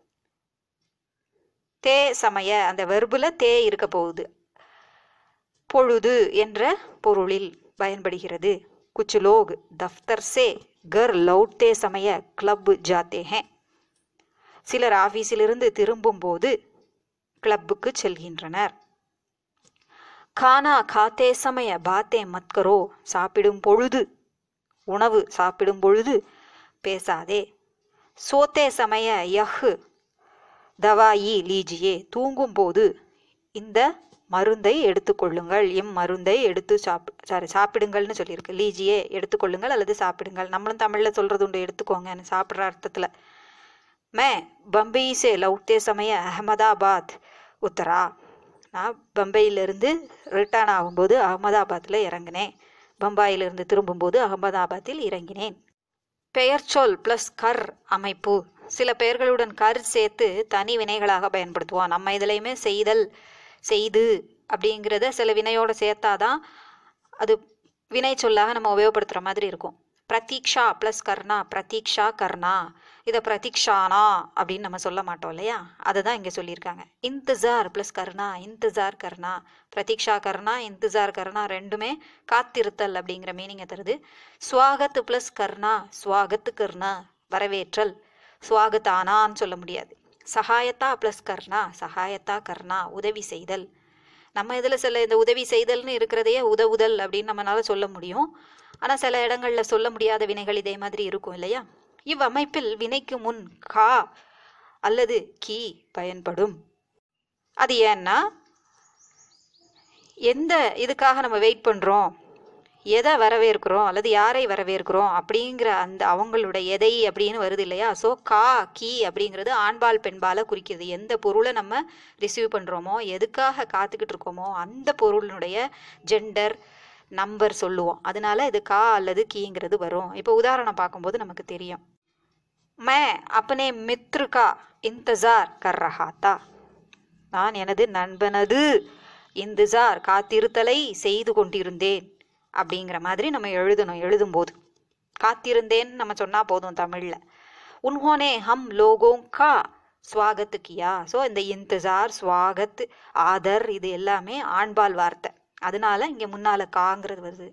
S1: தே சமய அந்த வெர்புல தே இருக்க போகுது பொழுது என்ற பொருளில் பயன்படுகிறது குச் லோக் தஃப்தர் சே கர் லௌட்டே சமய கிளப் ஜாத்தே ஹேன் சிலர் ஆபீஸிலிருந்து திரும்பும்போது கிளப்புக்கு செல்கின்றனர் கானா காத்தே சமய பாத்தே மத்கரோ சாப்பிடும் பொழுது உணவு சாப்பிடும் பொழுது பேசாதே சோத்தே சமய யஹ் தவாயி லீஜியே தூங்கும்போது இந்த மருந்தை எடுத்துக்கொள்ளுங்கள் இம் மருந்தை எடுத்து சாப் சாரி சாப்பிடுங்கள்னு சொல்லியிருக்கு லீஜியே எடுத்துக்கொள்ளுங்கள் அல்லது சாப்பிடுங்கள் நம்மளும் தமிழில் சொல்கிறது உண்டு எடுத்துக்கோங்கன்னு சாப்பிட்ற அர்த்தத்தில் மே பம்பை சே லௌட்டே சமய அகமதாபாத் உத்தரா நான் பம்பையிலிருந்து ரிட்டர்ன் ஆகும்போது அகமதாபாத்தில் இறங்கினேன் பம்பாயிலிருந்து திரும்பும்போது அகமதாபாத்தில் இறங்கினேன் பெயர்ச்சொல் ப்ளஸ் கர் அமைப்பு சில பெயர்களுடன் கர் சேர்த்து தனி வினைகளாக பயன்படுத்துவோம் நம்ம இதுலையுமே செய்தல் செய்து அப்படிங்கிறத சில வினையோட சேர்த்தாதான் அது வினை சொல்லாக நம்ம உபயோகப்படுத்துகிற மாதிரி இருக்கும் பிரதீக்ஷா ப்ளஸ் கர்ணா பிரதீக்ஷா கர்ணா இதை பிரதீக்ஷானா அப்படின்னு நம்ம சொல்ல மாட்டோம் இல்லையா அதை தான் இங்கே சொல்லியிருக்காங்க இன்தஜார் ப்ளஸ் கர்ணா இன்தஜார் கர்ணா பிரதீக்ஷா கர்ணா இன்தஜார் கர்ணா ரெண்டுமே காத்திருத்தல் அப்படிங்கிற மீனிங்கை தருது ஸ்வாகத் ப்ளஸ் கர்ணா ஸ்வாகத் கர்ணா வரவேற்றல் ஸ்வாகத்தானான்னு சொல்ல முடியாது சகாயத்தா ப்ளஸ் கர்ணா சகாயத்தா கர்ணா உதவி செய்தல் நம்ம இதில் சில இந்த உதவி செய்தல்னு இருக்கிறதையே உதவுதல் அப்படின்னு நம்மளால சொல்ல முடியும் ஆனால் சில இடங்களில் சொல்ல முடியாத வினைகள் இதே மாதிரி இருக்கும் இல்லையா இவ்வமைப்பில் வினைக்கு முன் கா அல்லது கி பயன்படும் அது ஏன்னா எந்த இதுக்காக நம்ம வெயிட் பண்ணுறோம் எதை வரவேற்கிறோம் அல்லது யாரை வரவேற்கிறோம் அப்படிங்கிற அந்த அவங்களோட எதை அப்படின்னு வருது இல்லையா ஸோ கா கி அப்படிங்கிறது ஆண்பால் பெண்பாலை குறிக்கிறது எந்த பொருளை நம்ம ரிசீவ் பண்ணுறோமோ எதுக்காக காத்துக்கிட்டு இருக்கோமோ அந்த பொருளினுடைய ஜெண்டர் நம்பர் சொல்லுவோம் அதனால இது கா அல்லது கீங்கிறது வரும் இப்போ உதாரணம் பார்க்கும்போது நமக்கு தெரியும் மே அப்பனே மித்ரு கா இந்தசார் கர் ரஹாத்தா நான் எனது நண்பனது இந்துசார் காத்திருத்தலை செய்து கொண்டிருந்தேன் அப்படிங்கிற மாதிரி நம்ம எழுதணும் எழுதும்போது காத்திருந்தேன்னு நம்ம சொன்னால் போதும் தமிழில் உன்ஹோனே ஹம் லோகோங் கா ஸ்வாகத்து கியா ஸோ இந்த இந்தசார் ஸ்வாகத் ஆதர் இது எல்லாமே ஆண்பால் வார்த்தை அதனால இங்கே முன்னால் காங்கிறது வருது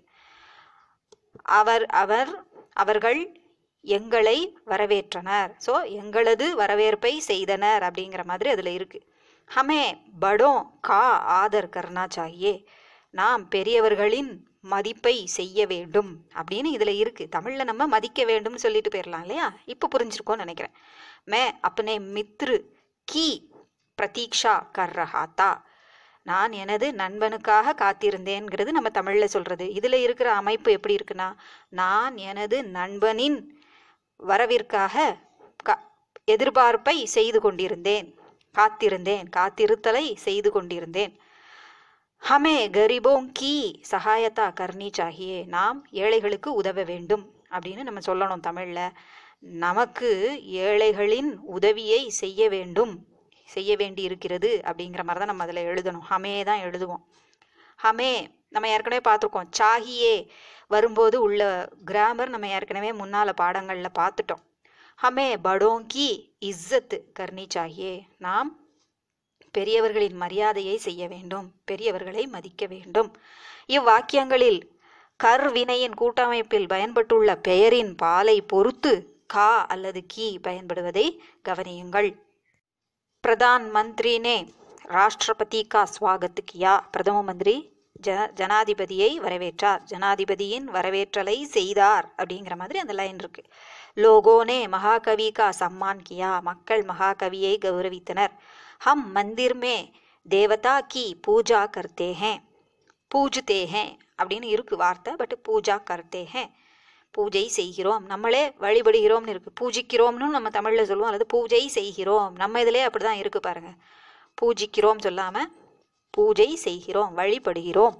S1: அவர் அவர் அவர்கள் எங்களை வரவேற்றனர் ஸோ எங்களது வரவேற்பை செய்தனர் அப்படிங்கிற மாதிரி அதில் இருக்கு ஹமே படோ கா ஆதர் கர்னா சாகியே நாம் பெரியவர்களின் மதிப்பை செய்ய வேண்டும் அப்படின்னு இதில் இருக்கு தமிழில் நம்ம மதிக்க வேண்டும்னு சொல்லிட்டு போயிடலாம் இல்லையா இப்போ புரிஞ்சிருக்கோம்னு நினைக்கிறேன் மே அப்பனே மித்ரு கி பிரதீக்ஷா கர் ரஹாத்தா நான் எனது நண்பனுக்காக காத்திருந்தேங்கிறது நம்ம தமிழில் சொல்கிறது இதில் இருக்கிற அமைப்பு எப்படி இருக்குன்னா நான் எனது நண்பனின் வரவிற்காக கா எதிர்பார்ப்பை செய்து கொண்டிருந்தேன் காத்திருந்தேன் காத்திருத்தலை செய்து கொண்டிருந்தேன் ஹமே கரிபோங் கி சகாயத்தா கர்னி சாகியே நாம் ஏழைகளுக்கு உதவ வேண்டும் அப்படின்னு நம்ம சொல்லணும் தமிழில் நமக்கு ஏழைகளின் உதவியை செய்ய வேண்டும் செய்ய வேண்டி இருக்கிறது அப்படிங்கிற மாதிரி தான் நம்ம அதில் எழுதணும் ஹமே தான் எழுதுவோம் ஹமே நம்ம ஏற்கனவே பார்த்துருக்கோம் சாகியே வரும்போது உள்ள கிராமர் நம்ம ஏற்கனவே முன்னால் பாடங்களில் பார்த்துட்டோம் ஹமே படோங்கி இஸ்ஸத் கர்னி சாகியே நாம் பெரியவர்களின் மரியாதையை செய்ய வேண்டும் பெரியவர்களை மதிக்க வேண்டும் இவ்வாக்கியங்களில் கர் வினையின் கூட்டமைப்பில் பயன்பட்டுள்ள பெயரின் பாலை பொறுத்து கா அல்லது கி பயன்படுவதை கவனியுங்கள் பிரதான் மந்திரி ने ராஷ்டிரபதி கா ஸ்வாகத் கியா பிரதம மந்திரி ஜன ஜனாதிபதியை வரவேற்றார் ஜனாதிபதியின் வரவேற்றலை செய்தார் அப்படிங்கிற மாதிரி அந்த லைன் இருக்கு லோகோனே மகாகவி கா சம்மான் கியா மக்கள் மகாகவியை கௌரவித்தனர் ஹம் மந்திர் மே தேவதா கி பூஜா கர்த்தே ஹே பூஜ்தே ஹே அப்படின்னு இருக்கு வார்த்தை பட் பூஜா கர்த்தே ஹே பூஜை செய்கிறோம் நம்மளே வழிபடுகிறோம்னு இருக்கு பூஜிக்கிறோம்னு நம்ம தமிழ்ல சொல்லுவோம் அல்லது பூஜை செய்கிறோம் நம்ம இதிலே அப்படிதான் இருக்கு பாருங்க பூஜிக்கிறோம் சொல்லாம பூஜை செய்கிறோம் வழிபடுகிறோம்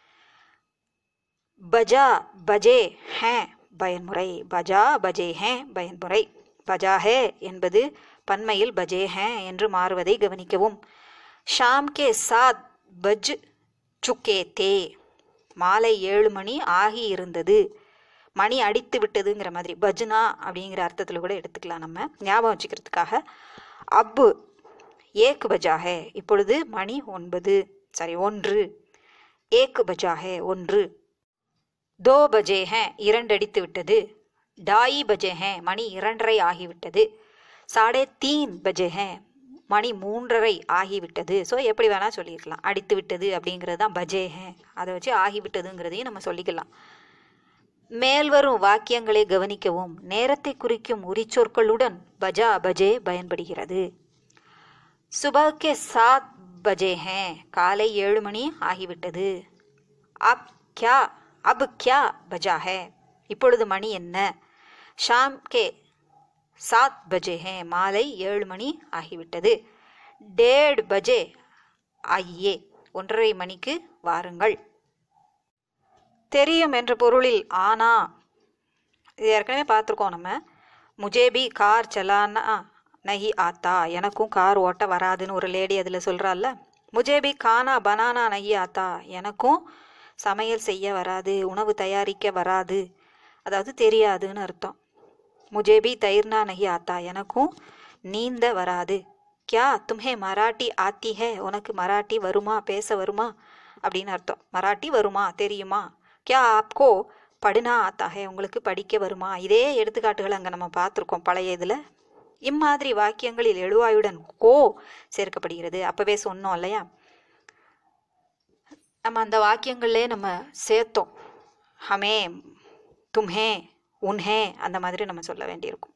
S1: பஜா பஜே ஹே பயன்முறை பஜா பஜே ஹே பயன்முறை பஜா ஹே என்பது பன்மையில் பஜே ஹே என்று மாறுவதை கவனிக்கவும் ஷாம் கே சாத் பஜ் சுக்கே தே மாலை ஏழு மணி ஆகி இருந்தது மணி அடித்து விட்டதுங்கிற மாதிரி பஜ்னா அப்படிங்கிற அர்த்தத்தில் கூட எடுத்துக்கலாம் நம்ம ஞாபகம் வச்சுக்கிறதுக்காக அப்பு ஏக் பஜா ஹே இப்பொழுது மணி ஒன்பது சாரி ஒன்று ஏக் பஜா ஹே ஒன்று தோ பஜே ஹே இரண்டு அடித்து விட்டது டாயி பஜே ஹே மணி இரண்டரை ஆகிவிட்டது சாடே தீன் பஜே ஹே மணி மூன்றரை ஆகிவிட்டது ஸோ எப்படி வேணால் சொல்லியிருக்கலாம் அடித்து விட்டது அப்படிங்கிறது தான் பஜே ஹே அதை வச்சு ஆகிவிட்டதுங்கிறதையும் நம்ம சொல்லிக்கலாம் மேல்வரும் வாக்கியங்களை கவனிக்கவும் நேரத்தை குறிக்கும் உரிச்சொற்களுடன் பஜா பஜே பயன்படுகிறது சுபஹ்கே சாத் பஜே ஹே காலை ஏழு மணி ஆகிவிட்டது அப் கியா அப் கியா பஜா ஹே இப்பொழுது மணி என்ன ஷாம் கே சாத் பஜே ஹே மாலை ஏழு மணி ஆகிவிட்டது டேட் பஜே ஆகியே ஒன்றரை மணிக்கு வாருங்கள் தெரியும் என்ற பொருளில் ஆனா இது ஏற்கனவே பார்த்துருக்கோம் நம்ம முஜேபி கார் சலானா நஹி ஆத்தா எனக்கும் கார் ஓட்ட வராதுன்னு ஒரு லேடி அதில் சொல்கிறாள்ல முஜேபி கானா பனானா நஹி ஆத்தா எனக்கும் சமையல் செய்ய வராது உணவு தயாரிக்க வராது அதாவது தெரியாதுன்னு அர்த்தம் முஜேபி தயிர்னா நஹி ஆத்தா எனக்கும் நீந்த வராது கியா தும்ஹே மராட்டி ஆத்தி ஹே உனக்கு மராட்டி வருமா பேச வருமா அப்படின்னு அர்த்தம் மராட்டி வருமா தெரியுமா கியா ஆப்கோ படுனா ஆத்தா ஹே உங்களுக்கு படிக்க வருமா இதே எடுத்துக்காட்டுகள் அங்கே நம்ம பார்த்துருக்கோம் பழைய இதில் இம்மாதிரி வாக்கியங்களில் எழுவாயுடன் கோ சேர்க்கப்படுகிறது அப்பவே சொன்னோம் இல்லையா நம்ம அந்த வாக்கியங்கள்லே நம்ம சேர்த்தோம் ஹமே தும்ஹே உன்ஹே அந்த மாதிரி நம்ம சொல்ல வேண்டியிருக்கும்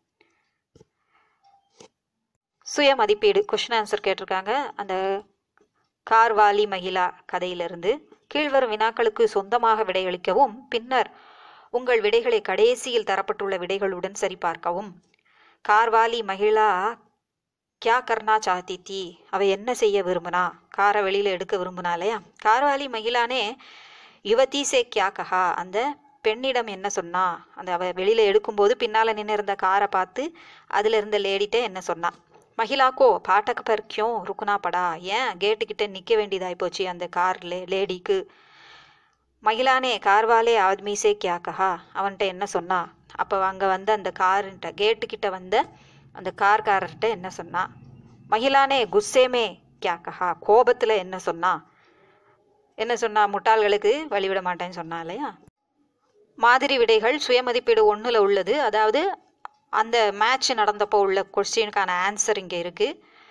S1: சுய மதிப்பீடு கொஷின் ஆன்சர் கேட்டிருக்காங்க அந்த கார்வாலி மகிழா கதையிலிருந்து கீழ்வரும் வினாக்களுக்கு சொந்தமாக விடையளிக்கவும் பின்னர் உங்கள் விடைகளை கடைசியில் தரப்பட்டுள்ள விடைகளுடன் சரிபார்க்கவும் கார்வாலி மகிழா கியா கர்னா சாத்தி தி அவ என்ன செய்ய விரும்புனா காரை வெளியில எடுக்க விரும்புனா இல்லையா கார்வாலி மகிழானே யுவதி சே கியா கஹா அந்த பெண்ணிடம் என்ன சொன்னா அந்த அவ வெளியில எடுக்கும்போது பின்னால நின்று இருந்த காரை பார்த்து அதுல இருந்த லேடிட்ட என்ன சொன்னா மகிழாக்கோ பாட்டக் பர் கியோ ருக்குனா படா ஏன் கேட்டுக்கிட்ட நிக்க வேண்டியதாய் போச்சு அந்த கார்ல லேடிக்கு மகிழானே கார்வாலே ஆத்மி சே கியா கஹா அவன்கிட்ட என்ன சொன்னா அப்போ அங்கே வந்து அந்த கார்கிட்ட கேட்டுக்கிட்ட வந்த அந்த கார்காரர்கிட்ட என்ன சொன்னா மகிழானே குஸ்ஸேமே கியா கஹா கோபத்தில் என்ன சொன்னா என்ன சொன்னா முட்டாள்களுக்கு வழிவிட மாட்டேன்னு சொன்னா இல்லையா மாதிரி விடைகள் சுயமதிப்பீடு ஒன்றில் உள்ளது அதாவது அந்த மேட்ச் நடந்தப்போ உள்ள கொஸ்டினுக்கான ஆன்சர் இங்கே இருக்கு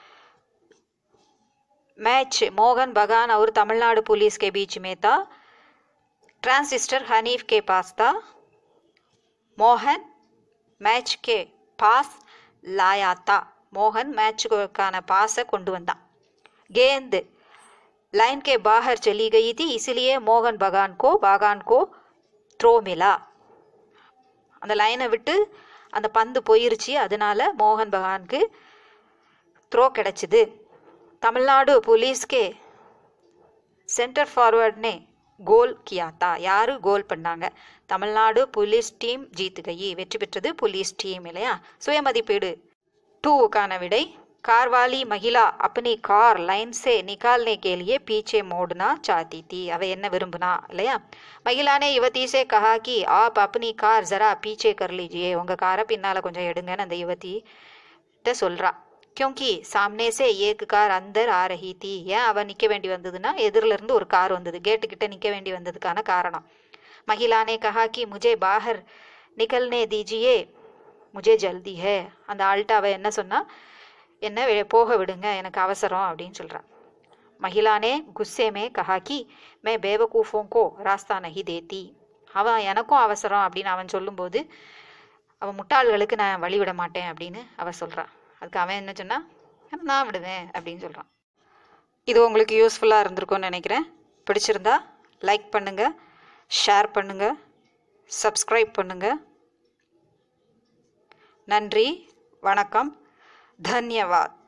S1: मैच मोहन बगान और तमिलनाडु पुलिस के बीच में था ट्रांसिस्टर हनीफ के पास था मोहन मैच के पास लाया था मोहन मैच काன பாஸை கொண்டு வந்தான் गेंद लाइन के बाहर चली गई थी इसलिए मोहन बगान को बागान को த்ரோ மிலா அந்த லைனை விட்டு அந்த பந்து போயிருச்சு அதனால மோகன் பகானுக்கு த்ரோ கிடைச்சிது तमिलनाडु पुलिस के சென்டர் ஃபார்வர்ட்னே கோல் கியாத்தா யாரு கோல் பண்ணாங்க தமிழ்நாடு போலீஸ் டீம் ஜீத் கயி வெற்றி பெற்றது போலீஸ் டீம் இல்லையா சுயமதிப்பீடு டூவுக்கான விடை कारवाली महिला अपनी कार लाइन से निकालने के लिए पीछे मोड़ना चाहती थी அவ என்ன விரும்புனா இல்லையா महिला ने युवती से कहा कि आप अपनी कार जरा पीछे कर लीजिए உங்க காரை பின்னால கொஞ்சம் எடுங்கன்னு அந்த யுவதி கிட்ட சொல்றா क्योंकि सामने से एक कार अंदर आ रही थी ஏன் அவ நிக்க வேண்டி வந்ததுன்னா எதிரில இருந்து ஒரு கார் வந்தது கேட்டு கிட்ட நிக்க வேண்டி வந்ததுக்கான காரணம் महिला ने कहा कि मुझे बाहर निकलने दीजिए मुझे जल्दी है அந்த ஆள்கிட்ட அவ என்ன சொன்னா என்ன வெ- போக விடுங்க எனக்கு அவசரம் அப்படின்னு சொல்றான் महिला ने गुस्से में कहा कि मैं बेवकूफ़ों को रास्ता नहीं देती அவன் எனக்கும் அவசரம் அப்படின்னு அவன் சொல்லும்போது அவன் முட்டாள்களுக்கு நான் வழி விட மாட்டேன் அப்படின்னு அவ சொல்கிறான் அதுக்கு அவன் என்ன சொன்னா நான் விடுவேன் அப்படின்னு சொல்கிறான் இது உங்களுக்கு யூஸ்ஃபுல்லாக இருந்திருக்கும்னு நினைக்கிறேன் பிடிச்சிருந்தா லைக் பண்ணுங்கள் ஷேர் பண்ணுங்கள் சப்ஸ்கிரைப் பண்ணுங்கள் நன்றி வணக்கம் தன்யவாத்